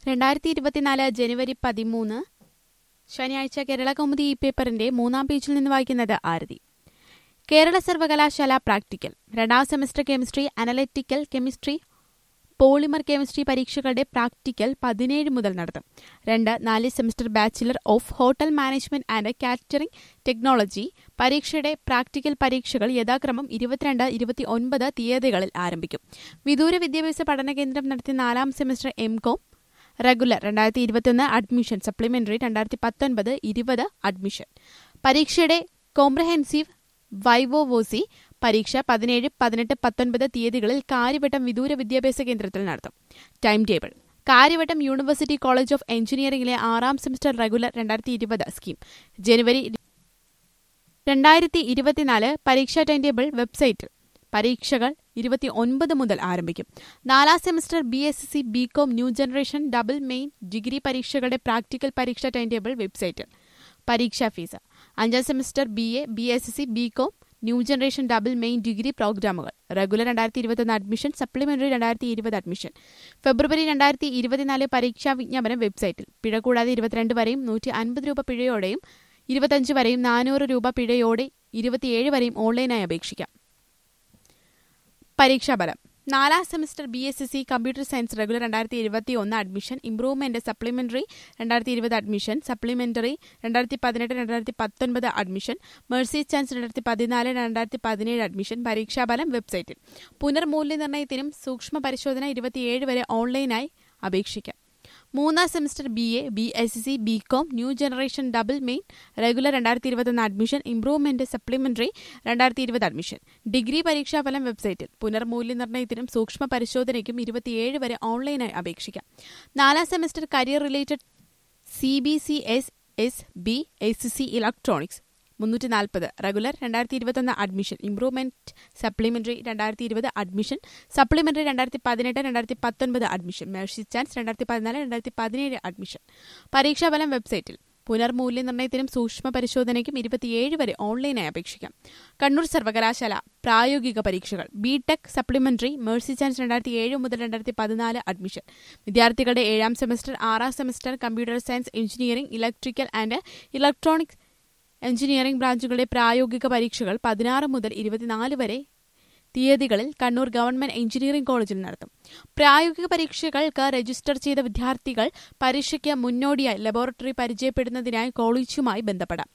രണ്ടായിരത്തി ഇരുപത്തിനാല് ജനുവരി പതിമൂന്ന് ശനിയാഴ്ച കേരള കൗമുദി ഈ പേപ്പറിന്റെ മൂന്നാം പേജിൽ നിന്ന് വായിക്കുന്നത് ആരതി കേരള സർവകലാശാല പ്രാക്ടിക്കൽ രണ്ടാം semester chemistry analytical chemistry polymer chemistry പരീക്ഷകളുടെ പ്രാക്ടിക്കൽ പതിനേഴ് മുതൽ നടത്തും രണ്ട് നാല് semester bachelor of hotel management and catering technology പരീക്ഷയുടെ പ്രാക്ടിക്കൽ പരീക്ഷകൾ യഥാക്രമം ഇരുപത്തിരണ്ട് ഇരുപത്തി ഒൻപത് തീയതികളിൽ ആരംഭിക്കും വിദൂര വിദ്യാഭ്യാസ പഠന കേന്ദ്രം നടത്തിയ നാലാം സെമസ്റ്റർ എം കോം റെഗുലർ രണ്ടായിരത്തി ഇരുപത്തിയൊന്ന് അഡ്മിഷൻ സപ്ലിമെന്ററി രണ്ടായിരത്തി പത്തൊൻപത് ഇരുപത് അഡ്മിഷൻ പരീക്ഷയുടെ കോംപ്രഹെൻസീവ് വൈവോവോസി പരീക്ഷ പതിനേഴ് പതിനെട്ട് പത്തൊൻപത് തീയതികളിൽ കാര്യവട്ടം വിദൂര വിദ്യാഭ്യാസ കേന്ദ്രത്തിൽ നടത്തും time table Kariavattom university college of എഞ്ചിനീയറിംഗിലെ ആറാം സെമസ്റ്റർ റെഗുലർ രണ്ടായിരത്തി ഇരുപത് സ്കീം ജനുവരി രണ്ടായിരത്തി ഇരുപത്തിനാല് പരീക്ഷാ ടൈം ടേബിൾ വെബ്സൈറ്റിൽ പരീക്ഷകൾ ഇരുപത്തി ഒൻപത് മുതൽ ആരംഭിക്കും നാലാം semester B S C B com new generation double main degree പരീക്ഷകളുടെ പ്രാക്ടിക്കൽ പരീക്ഷാ ടൈം ടേബിൾ വെബ്സൈറ്റിൽ പരീക്ഷാ ഫീസ് അഞ്ചാം semester B A B S C B com new generation double main degree പ്രോഗ്രാമുകൾ റെഗുലർ രണ്ടായിരത്തി ഇരുപത്തൊന്ന് അഡ്മിഷൻ സപ്ലിമെന്ററി രണ്ടായിരത്തി ഇരുപത് അഡ്മിഷൻ ഫെബ്രുവരി രണ്ടായിരത്തി ഇരുപത്തിനാല് പരീക്ഷാ വിജ്ഞാപനം വെബ്സൈറ്റിൽ പിഴ കൂടാതെ ഇരുപത്തിരണ്ട് വരെയും നൂറ്റി അൻപത് രൂപ പിഴയോടെയും ഇരുപത്തഞ്ച് വരെയും നാനൂറ് രൂപ പിഴയോടെ ഇരുപത്തിയേഴ് വരെയും ഓൺലൈനായി അപേക്ഷിക്കാം പരീക്ഷാഫലം നാലാം semester B S C computer science regular രണ്ടായിരത്തി ഇരുപത്തി ഒന്ന് അഡ്മിഷൻ ഇംപ്രൂവ്മെന്റ് സപ്ലിമെന്ററി രണ്ടായിരത്തി ഇരുപത് അഡ്മിഷൻ സപ്ലിമെന്ററി രണ്ടായിരത്തി പതിനെട്ട് രണ്ടായിരത്തി പത്തൊൻപത് അഡ്മിഷൻ മേഴ്സി ചാൻസ് രണ്ടായിരത്തി പതിനാല് രണ്ടായിരത്തി പതിനേഴ് അഡ്മിഷൻ പരീക്ഷാഫലം വെബ്സൈറ്റിൽ പുനർമൂല്യനിർണ്ണയത്തിനും സൂക്ഷ്മ പരിശോധന ഇരുപത്തിയേഴ് വരെ ഓൺലൈനായി അപേക്ഷിക്കാം മൂന്നാം semester B A B S C B com new generation double main regular രണ്ടായിരത്തി ഇരുപത്തൊന്ന് അഡ്മിഷൻ ഇംപ്രൂവ്മെന്റ് സപ്ലിമെന്ററി രണ്ടായിരത്തി ഇരുപത് അഡ്മിഷൻ ഡിഗ്രി പരീക്ഷാഫലം വെബ്സൈറ്റിൽ പുനർമൂല്യനിർണ്ണയത്തിനും സൂക്ഷ്മ പരിശോധനയ്ക്കും ഇരുപത്തിയേഴ് വരെ ഓൺലൈനായി അപേക്ഷിക്കാം നാലാം semester career related C B C S S B S C electronics മുന്നൂറ്റി നാൽപ്പത് റെഗുലർ രണ്ടായിരത്തി ഇരുപത്തൊന്ന് അഡ്മിഷൻ ഇംപ്രൂവ്മെന്റ് സപ്ലിമെന്ററി രണ്ടായിരത്തി ഇരുപത് അഡ്മിഷൻ സപ്ലിമെന്ററി രണ്ടായിരത്തി പതിനെട്ട് രണ്ടായിരത്തി പത്തൊൻപത് അഡ്മിഷൻ മേഴ്സി ചാൻസ് രണ്ടായിരത്തി പതിനാല് രണ്ടായിരത്തി പതിനേഴ് അഡ്മിഷൻ പരീക്ഷാഫലം വെബ്സൈറ്റിൽ പുനർമൂല്യനിർണ്ണയത്തിനും സൂക്ഷ്മ പരിശോധനയ്ക്കും ഇരുപത്തിയേഴ് വരെ ഓൺലൈനായി അപേക്ഷിക്കാം കണ്ണൂർ സർവകലാശാല പ്രായോഗിക പരീക്ഷകൾ B tech supplementary mercy chance രണ്ടായിരത്തി ഏഴ് മുതൽ രണ്ടായിരത്തി പതിനാല് അഡ്മിഷൻ വിദ്യാർത്ഥികളുടെ ഏഴാം സെമസ്റ്റർ ആറാം semester computer science engineering electrical and electronics engineering ബ്രാഞ്ചുകളുടെ പ്രായോഗിക പരീക്ഷകൾ പതിനാറ് മുതൽ ഇരുപത്തിനാല് വരെ തീയതികളിൽ കണ്ണൂർ ഗവൺമെന്റ് എഞ്ചിനീയറിംഗ് കോളേജിൽ നടത്തും പ്രായോഗിക പരീക്ഷകൾക്ക് രജിസ്റ്റർ ചെയ്ത വിദ്യാർത്ഥികൾ പരീക്ഷയ്ക്ക് മുന്നോടിയായി ലബോറട്ടറി പരിചയപ്പെടുന്നതിനായി കോളേജുമായി ബന്ധപ്പെടാം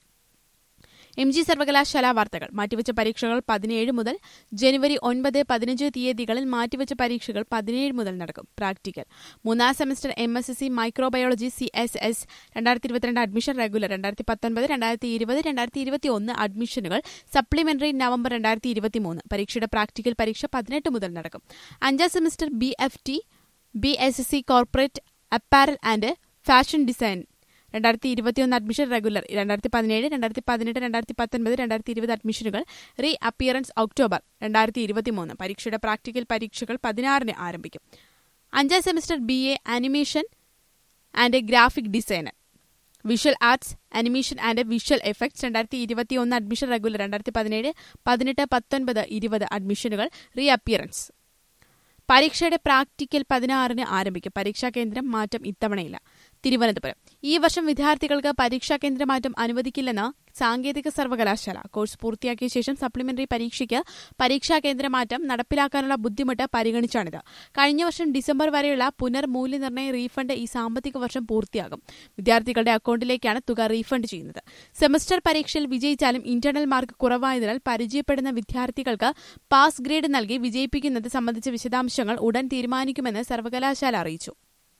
എം ജി സർവകലാശാല വാർത്തകൾ മാറ്റിവെച്ച പരീക്ഷകൾ പതിനേഴ് മുതൽ ജനുവരി ഒൻപത് പതിനഞ്ച് തീയതികളിൽ മാറ്റിവെച്ച പരീക്ഷകൾ പതിനേഴ് മുതൽ നടക്കും പ്രാക്ടിക്കൽ മൂന്നാം semester M S C microbiology C S S രണ്ടായിരത്തി ഇരുപത്തിരണ്ട് അഡ്മിഷൻ റെഗുലർ രണ്ടായിരത്തി പത്തൊൻപത് രണ്ടായിരത്തി ഇരുപത് രണ്ടായിരത്തി ഇരുപത്തി ഒന്ന് അഡ്മിഷനുകൾ സപ്ലിമെന്ററി നവംബർ രണ്ടായിരത്തി ഇരുപത്തി മൂന്ന് പരീക്ഷയുടെ പ്രാക്ടിക്കൽ പരീക്ഷ പതിനെട്ട് മുതൽ നടക്കും അഞ്ചാം semester B F T B S C corporate apparel and fashion design രണ്ടായിരത്തി ഇരുപത്തിയൊന്ന് അഡ്മിഷൻ റെഗുലർ രണ്ടായിരത്തി പതിനേഴ് രണ്ടായിരത്തി പതിനെട്ട് രണ്ടായിരത്തി പത്തൊൻപത് രണ്ടായിരത്തി ഇരുപത് അഡ്മിഷനുകൾ റീ അപ്പിയറൻസ് ഒക്ടോബർ രണ്ടായിരത്തി ഇരുപത്തിമൂന്ന് പരീക്ഷയുടെ പ്രാക്ടിക്കൽ പരീക്ഷകൾ പതിനാറിന് ആരംഭിക്കും അഞ്ചാം semester B A animation and graphic designer visual arts animation and visual effects രണ്ടായിരത്തി ഇരുപത്തിയൊന്ന് അഡ്മിഷൻ റെഗുലർ രണ്ടായിരത്തി പതിനേഴ് പതിനെട്ട് പത്തൊൻപത് ഇരുപത് അഡ്മിഷനുകൾ റീ അപ്പിയറൻസ് പരീക്ഷയുടെ പ്രാക്ടിക്കൽ പതിനാറിന് ആരംഭിക്കും പരീക്ഷാ കേന്ദ്രം മാറ്റം ഇത്തവണയില്ല തിരുവനന്തപുരം ഈ വർഷം വിദ്യാർത്ഥികൾക്ക് പരീക്ഷാ കേന്ദ്രമാറ്റം അനുവദിക്കില്ലെന്ന് സാങ്കേതിക സർവകലാശാല കോഴ്സ് പൂർത്തിയാക്കിയ ശേഷം സപ്ലിമെന്ററി പരീക്ഷയ്ക്ക് പരീക്ഷാ കേന്ദ്രമാറ്റം നടപ്പിലാക്കാനുള്ള ബുദ്ധിമുട്ട് പരിഗണിച്ചാണിത് കഴിഞ്ഞ വർഷം ഡിസംബർ വരെയുള്ള പുനർമൂല്യനിർണ്ണയ റീഫണ്ട് ഈ സാമ്പത്തിക വർഷം പൂർത്തിയാകും വിദ്യാർത്ഥികളുടെ അക്കൌണ്ടിലേക്കാണ് തുക റീഫണ്ട് ചെയ്യുന്നത് സെമസ്റ്റർ പരീക്ഷയിൽ വിജയിച്ചാലും ഇന്റേണൽ മാർക്ക് കുറവായതിനാൽ പരിചയപ്പെടുന്ന വിദ്യാർത്ഥികൾക്ക് പാസ് ഗ്രേഡ് നൽകി വിജയിപ്പിക്കുന്നത് സംബന്ധിച്ച വിശദാംശങ്ങൾ ഉടൻ തീരുമാനിക്കുമെന്ന് സർവകലാശാല അറിയിച്ചു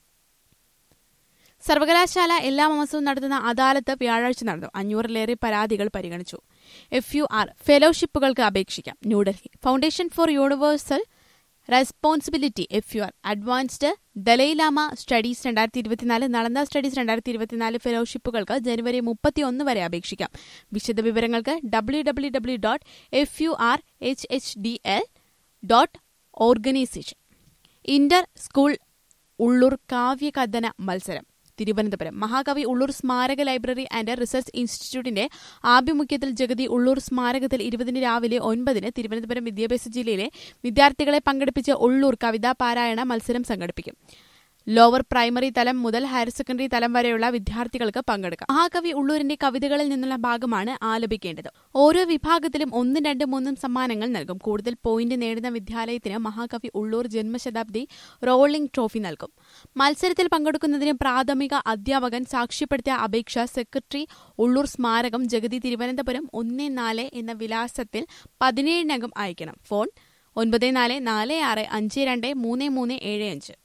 സർവകലാശാല എല്ലാ മാസവും നടത്തുന്ന അദാലത്ത് വ്യാഴാഴ്ച നടന്നു അഞ്ഞൂറിലേറെ പരാതികൾ പരിഗണിച്ചു എഫ് യു ആർ ഫെലോഷിപ്പുകൾക്ക് അപേക്ഷിക്കാം New Delhi foundation for universal responsibility F U R advanced Dalai Lama studies രണ്ടായിരത്തി ഇരുപത്തിനാല് നളന്ദ സ്റ്റഡീസ് രണ്ടായിരത്തി ഇരുപത്തിനാല് ഫെലോഷിപ്പുകൾക്ക് ജനുവരി മുപ്പത്തിയൊന്ന് വരെ അപേക്ഷിക്കാം വിശദവിവരങ്ങൾക്ക് W W W dot F U R H H D L dot organisation inter school Ulloor കാവ്യകഥന മത്സരം തിരുവനന്തപുരം മഹാകവി ഉള്ളൂർ സ്മാരക ലൈബ്രറി ആൻഡ് റിസർച്ച് ഇൻസ്റ്റിറ്റ്യൂട്ടിന്റെ ആഭിമുഖ്യത്തിൽ ജഗതി ഉള്ളൂർ സ്മാരകത്തിൽ ഇരുപതിന് രാവിലെ ഒൻപതിന് തിരുവനന്തപുരം വിദ്യാഭ്യാസ ജില്ലയിലെ വിദ്യാർത്ഥികളെ പങ്കെടുപ്പിച്ച് ഉള്ളൂർ കവിതാ പാരായണ മത്സരം സംഘടിപ്പിക്കും ലോവർ പ്രൈമറി തലം മുതൽ ഹയർ സെക്കൻഡറി തലം വരെയുള്ള വിദ്യാർത്ഥികൾക്ക് പങ്കെടുക്കാം മഹാകവി ഉള്ളൂരിന്റെ കവിതകളിൽ നിന്നുള്ള ഭാഗമാണ് ആലപിക്കേണ്ടത് ഓരോ വിഭാഗത്തിലും ഒന്നും രണ്ടും മൂന്നും സമ്മാനങ്ങൾ നൽകും കൂടുതൽ പോയിന്റ് നേടുന്ന വിദ്യാലയത്തിന് മഹാകവി ഉള്ളൂർ ജന്മശതാബ്ദി റോളിംഗ് ട്രോഫി നൽകും മത്സരത്തിൽ പങ്കെടുക്കുന്നതിന് പ്രാഥമിക അധ്യാപകൻ സാക്ഷ്യപ്പെടുത്തിയ അപേക്ഷ സെക്രട്ടറി ഉള്ളൂർ സ്മാരകം ജഗതി തിരുവനന്തപുരം ഒന്ന് നാല് എന്ന വിലാസത്തിൽ പതിനേഴിനകം അയക്കണം ഫോൺ ഒൻപത് നാല് നാല് ആറ് അഞ്ച് രണ്ട് മൂന്ന് മൂന്ന് ഏഴ് അഞ്ച്